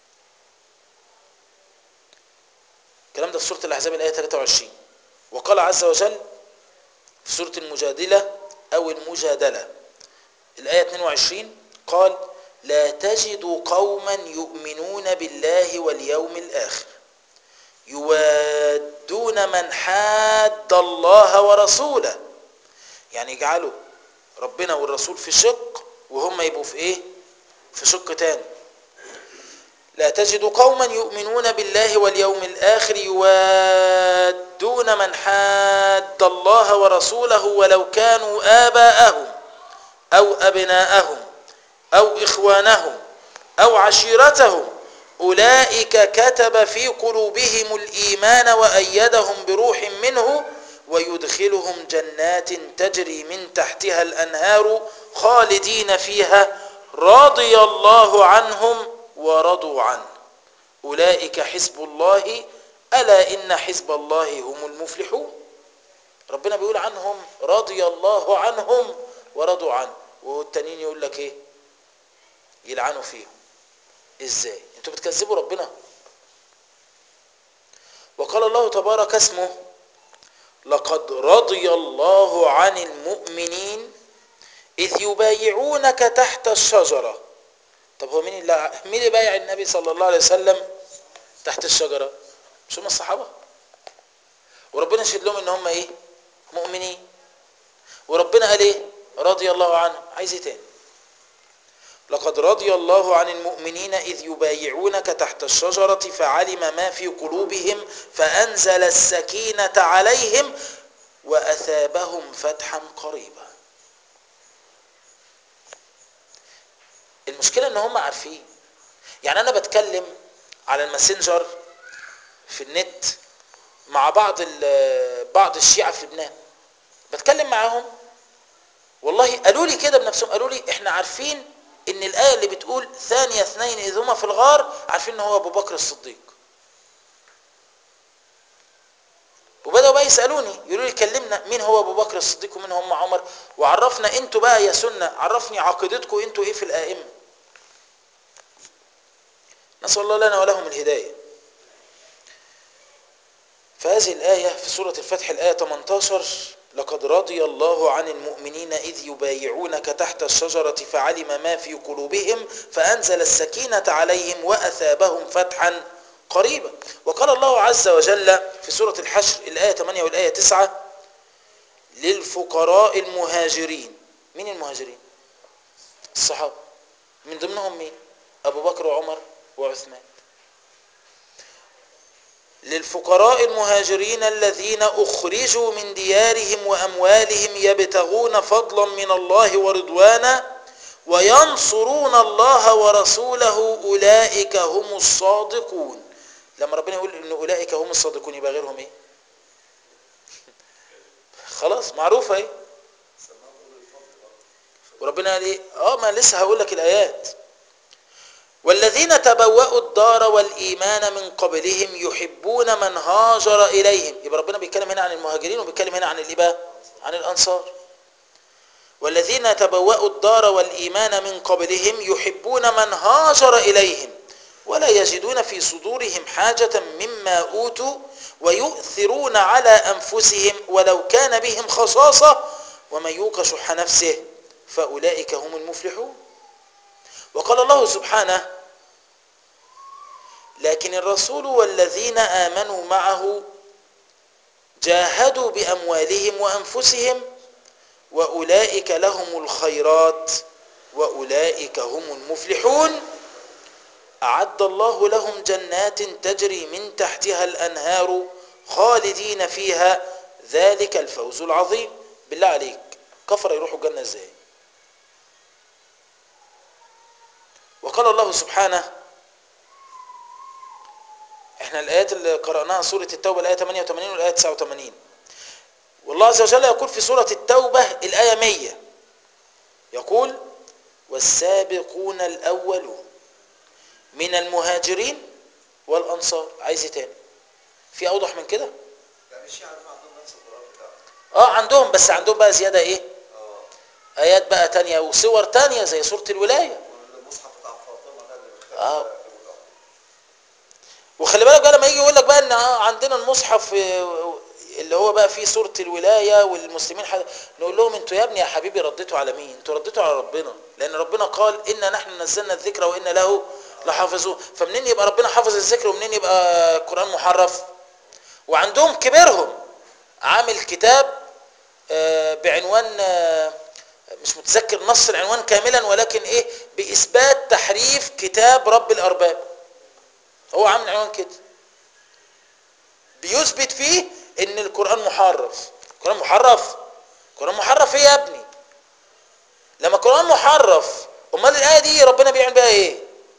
الكلام ده في سوره الاحزاب الايه 23 وقال عز وجل في سوره المجادله او المجادله الايه 22 قال لا تجد قوما يؤمنون بالله واليوم الاخر يوادون من حاد الله ورسوله يعني يجعلوا ربنا والرسول في شق وهم يبقوا في ايه في شق تاني لا تجد قوما يؤمنون بالله واليوم الآخر يوادون من حاد الله ورسوله ولو كانوا آباءهم أو أبناءهم أو إخوانهم أو عشيرتهم أولئك كتب في قلوبهم الإيمان وأيدهم بروح منه ويدخلهم جنات تجري من تحتها الأنهار خالدين فيها رضي الله عنهم ورضوا عنه أولئك حزب الله ألا إن حزب الله هم المفلحون ربنا بيقول عنهم رضي الله عنهم ورضوا عنه والتانيين يقول لك ايه يلعنوا فيهم ازاي انتوا بتكذبوا ربنا وقال الله تبارك اسمه لقد رضي الله عن المؤمنين إذ يبايعونك تحت الشجرة طب هو مين اللي مين اللي بايع النبي صلى الله عليه وسلم تحت الشجرة مش هم الصحابة وربنا شهد لهم ان هم ايه مؤمنين وربنا قال ايه رضي الله عنه عايز ايه تاني لقد رضي الله عن المؤمنين إذ يبايعونك تحت الشجرة فعلم ما في قلوبهم فأنزل السكينة عليهم وأثابهم فتحا قريبا المشكلة ان هم عارفين يعني انا بتكلم على الماسنجر في النت مع بعض بعض الشيعة في لبنان بتكلم معاهم والله قالوا لي كده بنفسهم قالوا لي احنا عارفين ان الايه اللي بتقول ثانيه اثنين اذ هما في الغار عارفين ان هو ابو بكر الصديق وبداوا بقى يسالوني يقولوا لي كلمنا مين هو ابو بكر الصديق ومين هم عمر وعرفنا انتوا بقى يا سنه عرفني عقيدتكم انتوا ايه في الائمه نسال الله لنا ولهم الهدايه فهذه الايه في سوره الفتح الايه 18 لقد رضي الله عن المؤمنين إذ يبايعونك تحت الشجرة فعلم ما في قلوبهم فأنزل السكينة عليهم وأثابهم فتحا قريبا وقال الله عز وجل في سورة الحشر الآية 8 والآية 9 للفقراء المهاجرين مين المهاجرين الصحابة من ضمنهم مين أبو بكر وعمر وعثمان للفقراء المهاجرين الذين أخرجوا من ديارهم وأموالهم يبتغون فضلا من الله ورضوانا وينصرون الله ورسوله أولئك هم الصادقون لما ربنا يقول إن أولئك هم الصادقون يبقى غيرهم إيه خلاص معروفة إيه وربنا قال إيه آه ما لسه هقول لك الآيات والذين تبوأوا الدار والإيمان من قبلهم يحبون من هاجر إليهم يبقى ربنا بيتكلم هنا عن المهاجرين وبيتكلم هنا عن الإباء عن الأنصار والذين تبوأوا الدار والإيمان من قبلهم يحبون من هاجر إليهم ولا يجدون في صدورهم حاجة مما أوتوا ويؤثرون على أنفسهم ولو كان بهم خصاصة ومن يوق شح نفسه فأولئك هم المفلحون وقال الله سبحانه لكن الرسول والذين آمنوا معه جاهدوا بأموالهم وأنفسهم وأولئك لهم الخيرات وأولئك هم المفلحون أعد الله لهم جنات تجري من تحتها الأنهار خالدين فيها ذلك الفوز العظيم بالله عليك كفر يروحوا الجنة ازاي وقال الله سبحانه احنا الآيات اللي قرأناها سورة التوبة الآية 88 والآية 89 والله عز وجل يقول في سورة التوبة الآية 100 يقول والسابقون الأولون من المهاجرين والأنصار عايز ايه تاني في أوضح من كده يعني الشيعة دول عندهم نفس القرآن بتاعهم اه عندهم بس عندهم بقى زيادة ايه اه آيات بقى تانية وصور تانية زي سورة الولاية والمصحف بتاع فاطمة ده اللي مختلف آه. بقى في الأول. وخلي بالك بقى لما يجي يقول لك بقى ان آه عندنا المصحف آه، اللي هو بقى فيه سورة الولاية والمسلمين حد... نقول لهم انتوا يا ابني يا حبيبي رديتوا على مين انتوا رديتوا على ربنا لان ربنا قال انا نحن نزلنا الذكر وانا له لحافظون فمنين يبقى ربنا حافظ الذكر ومنين يبقى القرآن محرف وعندهم كبيرهم عامل كتاب آه، بعنوان آه، مش متذكر نص العنوان كاملا ولكن ايه باثبات تحريف كتاب رب الارباب هو عامل عنوان كده بيثبت فيه ان القران محرف القران محرف القران محرف ايه يا ابني لما القران محرف امال الايه دي ربنا بيعمل بيها ايه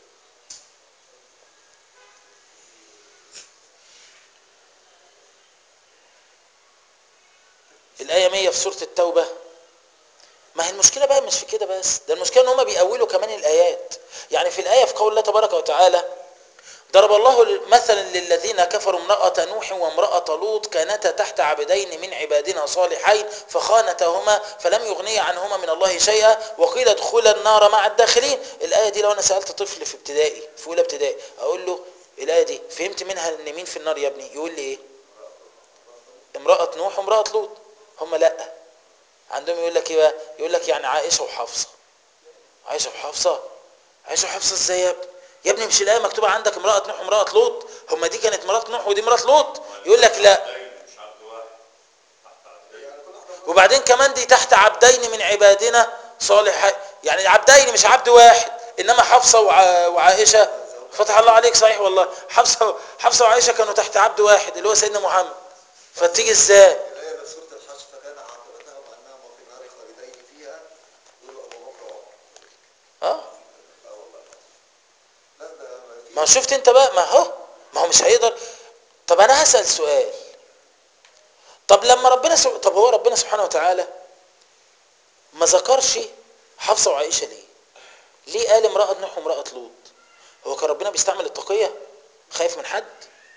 الايه 100 في سوره التوبه ما هي المشكله بقى مش في كده بس ده المشكله ان هم بيأولوا كمان الايات يعني في الايه في قول الله تبارك وتعالى ضرب الله مثلا للذين كفروا امرأة نوح وامرأة لوط كانتا تحت عبدين من عبادنا صالحين فخانتهما فلم يغني عنهما من الله شيئا وقيل ادخلا النار مع الداخلين الآية دي لو أنا سألت طفل في ابتدائي في أولى ابتدائي أقول له الآية دي فهمت منها إن مين في النار يا ابني يقول لي إيه امرأة نوح وامرأة لوط هم لأ عندهم يقول لك إيه بقى يقول لك يعني عائشة وحفصة عائشة وحفصة عائشة وحفصة إزاي يا ابني يا ابني مش الايه مكتوبه عندك امراه نوح وامراه لوط هما دي كانت مرات نوح ودي مرات لوط يقول لك لا مش عبد واحد تحت عبدين يعني كل واحدة وبعدين كمان دي تحت عبدين من عبادنا صالح يعني عبدين مش عبد واحد انما حفصه وع... وعائشه فتح الله عليك صحيح والله حفصه حفصه وعائشه كانوا تحت عبد واحد اللي هو سيدنا محمد فتيجي ازاي الآية اللي في سورة الحج فكان عاقبتهم أنهم في النار خالدين فيها يقولوا أبو بكر وعمر اه لا والله لا ده ما في ما هو شفت انت بقى ما هو ما هو مش هيقدر طب انا هسأل سؤال طب لما ربنا سب... طب هو ربنا سبحانه وتعالى ما ذكرش حفصة وعائشة ليه ليه قال امرأة نوح وامرأة لوط هو كان ربنا بيستعمل التقية خايف من حد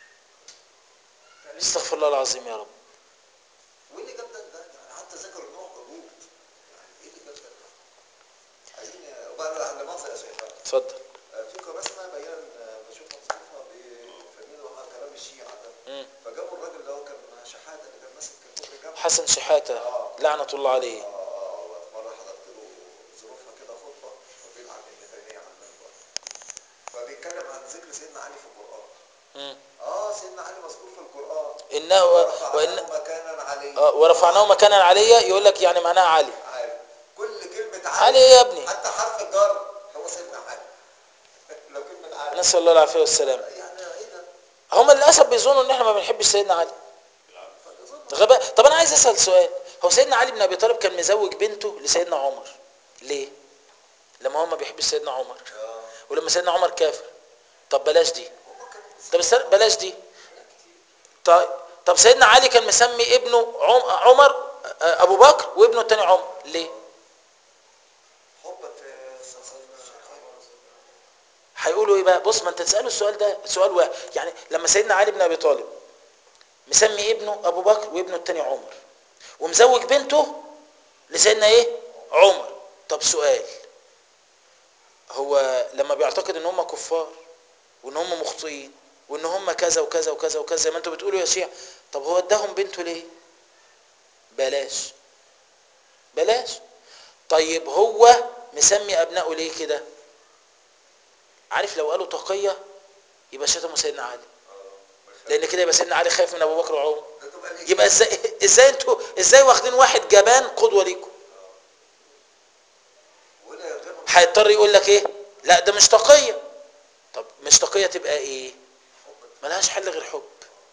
استغفر الله العظيم يا رب وايه اللي جاب ده ده يعني حتى ذكر النوع هبوط يعني ايه اللي جاب ده عايزين وبقى على منظر يا شيخ اتفضل في قناه اسمها بيان بشوفها مصروفها بيفهموا كلام الشيعة ده مم. فجابوا الراجل اللي هو كان شحاته اللي كان ماسك كوبري جنب حسن شحاتة لعنة الله عليه اه اه مره حضرت له ظروفها كده خطبه وبيلعن ابن تيميه على المنبر فبيتكلم عن ذكر سيدنا علي في القران مم. اه سيدنا علي مذكور في القران إنه ورفعناه وإن مكانا عليه آه، ورفعناه مكانا عليا يقول لك يعني معناها علي عارف كل كلمة علي إيه يا ابني؟ حتى حرف الجر هو سيدنا علي لو كلمة علي نسأل الله العافية والسلام يعني ايه ده؟ هم للاسف بيظنوا ان احنا ما بنحبش سيدنا علي غباء طب انا عايز اسال سؤال هو سيدنا علي بن ابي طالب كان مزوج بنته لسيدنا عمر ليه لما هو ما بيحبش سيدنا عمر اه ولما سيدنا عمر كافر طب بلاش دي هما كانوا طب استنى بلاش دي طيب طب سيدنا علي كان مسمي ابنه عم- عمر آه، ابو بكر وابنه الثاني عمر ليه حبا في سيدنا هيقولوا ايه بقى بص ما انت تساله السؤال ده سؤال واحد يعني لما سيدنا علي بن ابي طالب مسمي ابنه ابو بكر وابنه الثاني عمر ومزوج بنته لسيدنا ايه عمر طب سؤال هو لما بيعتقد ان هم كفار وان هم مخطئين وان هم كذا وكذا وكذا وكذا زي ما انتوا بتقولوا يا شيعة طب هو اداهم بنته ليه بلاش بلاش طيب هو مسمي ابنائه ليه كده عارف لو قالوا تقية يبقى شتموا سيدنا علي لان كده يبقى سيدنا علي خايف من ابو بكر وعمر ده تبقى ليه يبقى ازاي ازاي انتوا ازاي واخدين واحد جبان قدوه ليكم ولا يغيرهم هيضطر يقول لك ايه لا ده مش تقيه طب مش تقيه تبقى ايه ملهاش حل غير حب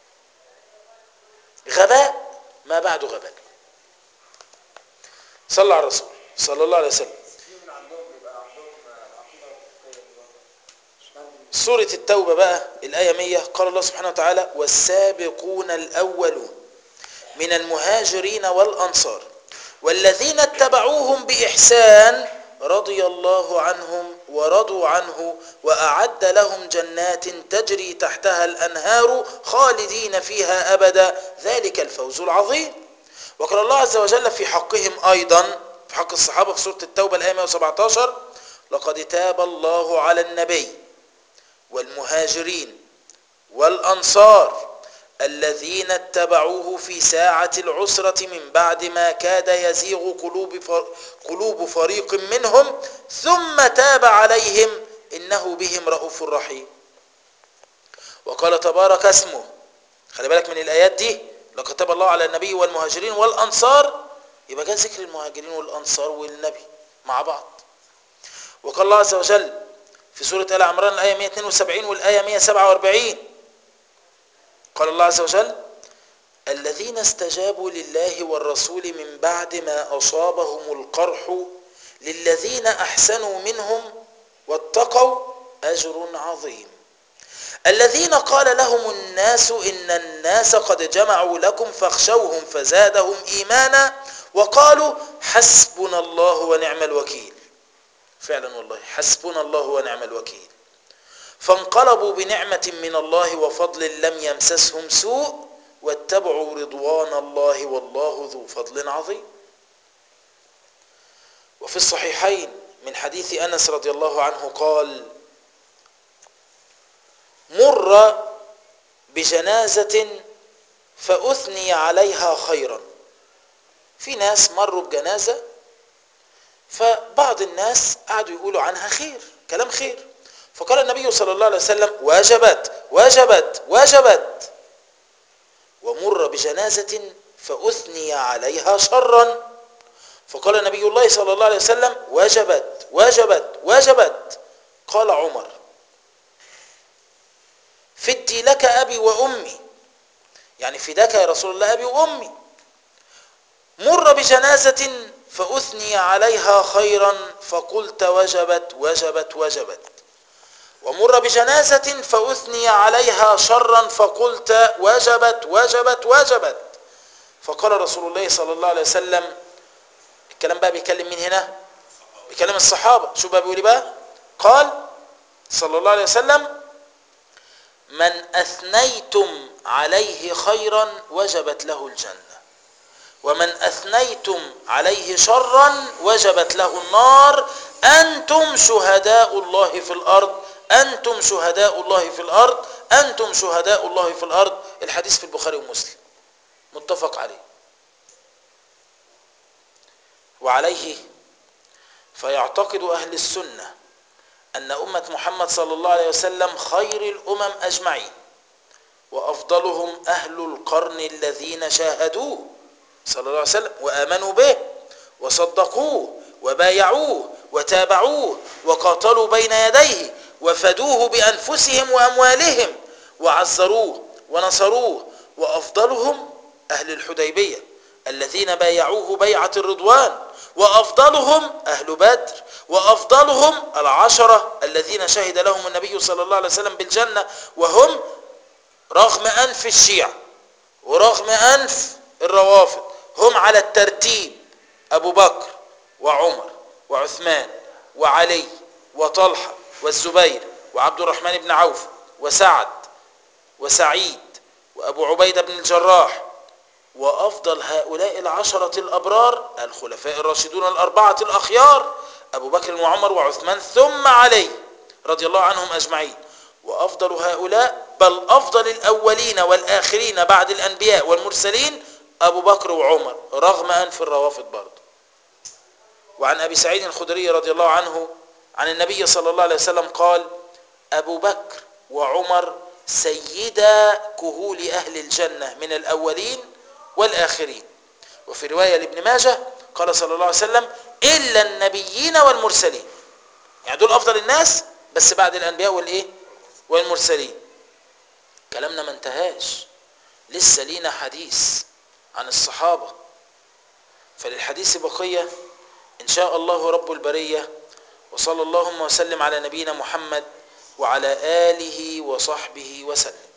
غباء ما بعده غباء صلى على الرسول صلى الله عليه وسلم في من عندهم بيبقى عندهم عقيده فقهيه برضه اشمعنى سورة التوبة بقى الآية 100 قال الله سبحانه وتعالى والسابقون الأولون من المهاجرين والأنصار والذين اتبعوهم بإحسان رضي الله عنهم ورضوا عنه وأعد لهم جنات تجري تحتها الأنهار خالدين فيها أبدا ذلك الفوز العظيم وقال الله عز وجل في حقهم أيضا في حق الصحابة في سورة التوبة الآية 117 لقد تاب الله على النبي والمهاجرين والأنصار الذين اتبعوه في ساعة العسرة من بعد ما كاد يزيغ قلوب فر- قلوب فريق منهم ثم تاب عليهم إنه بهم رؤوف رحيم وقال تبارك اسمه خلي بالك من الآيات دي لقد تاب الله على النبي والمهاجرين والأنصار يبقى جاء ذكر المهاجرين والأنصار والنبي مع بعض وقال الله عز وجل في سورة آل عمران الآية 172 والآية 147 قال الله عز وجل الذين استجابوا لله والرسول من بعد ما أصابهم القرح للذين أحسنوا منهم واتقوا أجر عظيم الذين قال لهم الناس إن الناس قد جمعوا لكم فاخشوهم فزادهم إيمانا وقالوا حسبنا الله ونعم الوكيل فعلا والله حسبنا الله ونعم الوكيل فانقلبوا بنعمة من الله وفضل لم يمسسهم سوء واتبعوا رضوان الله والله ذو فضل عظيم وفي الصحيحين من حديث أنس رضي الله عنه قال مر بجنازة فأثني عليها خيرا في ناس مروا بجنازة فبعض الناس قعدوا يقولوا عنها خير كلام خير فقال النبي صلى الله عليه وسلم وجبت وجبت وجبت ومر بجنازة فأثني عليها شرا فقال نبي الله صلى الله عليه وسلم وجبت وجبت وجبت قال عمر فدي لك أبي وأمي يعني فداك يا رسول الله أبي وأمي مر بجنازة فأثني عليها خيرا فقلت وجبت وجبت وجبت ومر بجنازة فأثني عليها شرا فقلت وجبت وجبت وجبت فقال رسول الله صلى الله عليه وسلم الكلام بقى بيكلم مين هنا بيكلم الصحابة شو بقى بيقول إيه بقى قال صلى الله عليه وسلم من أثنيتم عليه خيرا وجبت له الجنة ومن أثنيتم عليه شرا وجبت له النار أنتم شهداء الله في الأرض أنتم شهداء الله في الأرض أنتم شهداء الله في الأرض الحديث في البخاري ومسلم متفق عليه وعليه فيعتقد أهل السنة أن أمة محمد صلى الله عليه وسلم خير الأمم أجمعين وأفضلهم أهل القرن الذين شاهدوه صلى الله عليه وسلم وآمنوا به وصدقوه وبايعوه وتابعوه وقاتلوا بين يديه وفدوه بأنفسهم وأموالهم وعزروه ونصروه وأفضلهم أهل الحديبية الذين بايعوه بيعة الرضوان وأفضلهم أهل بدر وأفضلهم العشرة الذين شهد لهم النبي صلى الله عليه وسلم بالجنة وهم رغم أنف الشيعة ورغم أنف الروافض هم على الترتيب أبو بكر وعمر وعثمان وعلي وطلحة والزبير وعبد الرحمن بن عوف وسعد وسعيد وأبو عبيدة بن الجراح وأفضل هؤلاء العشرة الأبرار الخلفاء الراشدون الأربعة الأخيار أبو بكر وعمر وعثمان ثم علي رضي الله عنهم أجمعين وأفضل هؤلاء بل أفضل الأولين والآخرين بعد الأنبياء والمرسلين أبو بكر وعمر رغم أنف الروافض برضه وعن أبي سعيد الخدري رضي الله عنه عن النبي صلى الله عليه وسلم قال أبو بكر وعمر سيدا كهول أهل الجنة من الأولين والآخرين وفي رواية لابن ماجه قال صلى الله عليه وسلم إلا النبيين والمرسلين يعني دول أفضل الناس بس بعد الأنبياء والإيه والمرسلين كلامنا ما انتهاش لسه لينا حديث عن الصحابة فللحديث بقية إن شاء الله رب البرية وصلى اللهم وسلم على نبينا محمد وعلى آله وصحبه وسلم